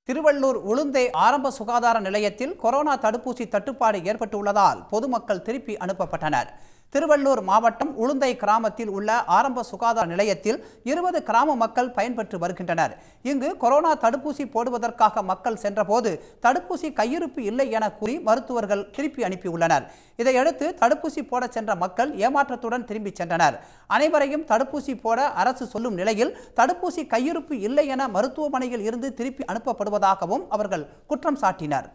திருவள்ளூர் உளுந்தை ஆரம்ப சுகாதார நிலையத்தில் கொரோனா தடுப்பூசி தட்டுப்பாடு ஏற்பட்டுள்ளதால் பொதுமக்கள் திருப்பி அனுப்பப்பட்டனர் திருவள்ளூர் மாவட்டம் உளுந்தை கிராமத்தில் உள்ள ஆரம்ப சுகாதார நிலையத்தில் இருபது கிராம மக்கள் பயன்பெற்று வருகின்றனர் இங்கு கொரோனா தடுப்பூசி போடுவதற்காக மக்கள் சென்றபோது தடுப்பூசி கையிருப்பு இல்லை என கூறி மருத்துவர்கள் திருப்பி அனுப்பியுள்ளனர் இதையடுத்து தடுப்பூசி போட சென்ற மக்கள் ஏமாற்றத்துடன் திரும்பி சென்றனர் அனைவரையும் தடுப்பூசி போட அரசு சொல்லும் நிலையில் தடுப்பூசி கையிருப்பு இல்லை என மருத்துவமனையில் இருந்து திருப்பி அனுப்பப்படுவதாகவும் அவர்கள் குற்றம் சாட்டினர்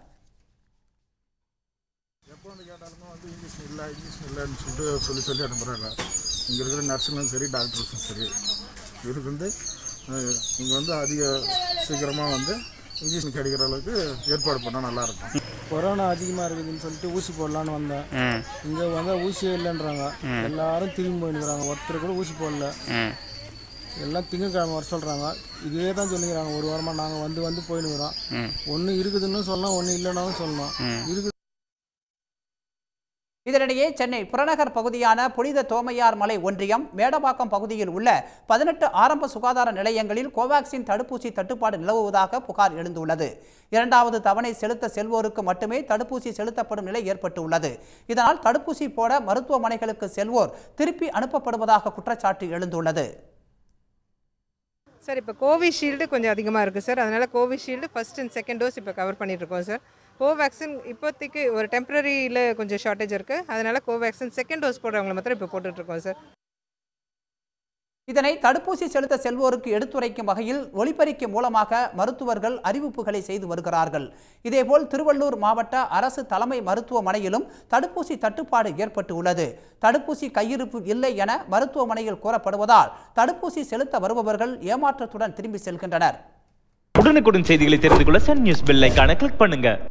எப்போ வந்து கேட்டாலுமே வந்து இன்ஜெக்ஷன் இல்லை இன்ஜெக்ஷன் இல்லைன்னு சொல்லிட்டு சொல்லி சொல்லி அனுப்புகிறாங்க இங்கே இருக்கிற நர்ஸுங்களும் சரி டாக்டர்ஸும் சரி இதுக்கு வந்து இங்கே வந்து அதிக சீக்கிரமாக வந்து இன்ஜெக்ஷன் கிடைக்கிற அளவுக்கு ஏற்பாடு பண்ணால் நல்லாயிருக்கும் கொரோனா அதிகமாக இருக்குதுன்னு சொல்லிட்டு ஊசி போடலான்னு வந்தேன் இங்கே வந்தால் ஊசியே இல்லைன்றாங்க எல்லாரும் திரும்பி போயிடுறாங்க ஒருத்தர் கூட ஊசி போடல எல்லாம் திங்கக்கிழமை வர சொல்கிறாங்க இதுவே தான் சொல்லிக்கிறாங்க ஒரு வாரமாக நாங்கள் வந்து வந்து போயிடுக்கிறோம் ஒன்று இருக்குதுன்னு சொல்லலாம் ஒன்று இல்லைனாலும் சொல்லலாம் இருக்குது இதனிடையே சென்னை புறநகர் பகுதியான புனித தோமையார் மலை ஒன்றியம் மேடவாக்கம் பகுதியில் உள்ள பதினெட்டு ஆரம்ப சுகாதார நிலையங்களில் கோவாக்சின் தடுப்பூசி தட்டுப்பாடு நிலவுவதாக புகார் எழுந்துள்ளது இரண்டாவது தவணை செலுத்த செல்வோருக்கு மட்டுமே தடுப்பூசி செலுத்தப்படும் நிலை ஏற்பட்டுள்ளது இதனால் தடுப்பூசி போட மருத்துவமனைகளுக்கு செல்வோர் திருப்பி அனுப்பப்படுவதாக குற்றச்சாட்டு எழுந்துள்ளது சார் இப்போ கோவிஷீல்டு கொஞ்சம் அதிகமாக இருக்குது சார் அதனால் Covishield first and second dose இப்போ கவர் பண்ணிகிட்ருக்கோம் சார் கோவேக்சின் இப்போதைக்கு ஒரு டெம்பரரியில் கொஞ்சம் ஷார்ட்டேஜ் இருக்குது அதனால் கோவேக்சின் செகண்ட் டோஸ் போடுறவங்களை மாத்திரம் இப்போ போட்டுட்ருக்கோம் சார் இதனை தடுப்பூசி செலுத்த செல்வோருக்கு எடுத்துரைக்கும் வகையில் ஒலிபெருக்கி மூலமாக மருத்துவர்கள் அறிவிப்புகளை செய்து வருகிறார்கள் இதேபோல் திருவள்ளூர் மாவட்ட அரசு தலைமை மருத்துவமனையிலும் தடுப்பூசி தட்டுப்பாடு ஏற்பட்டு உள்ளது தடுப்பூசி கையிருப்பு இல்லை என மருத்துவமனையில் கூறப்படுவதால் தடுப்பூசி செலுத்த வருபவர்கள் ஏமாற்றத்துடன் திரும்பி செல்கின்றனர் உடனுக்குடன் செய்திகளை தெரிந்து கொள்ள சன் நியூஸ் பெல் ஐகானை கிளிக் பண்ணுங்க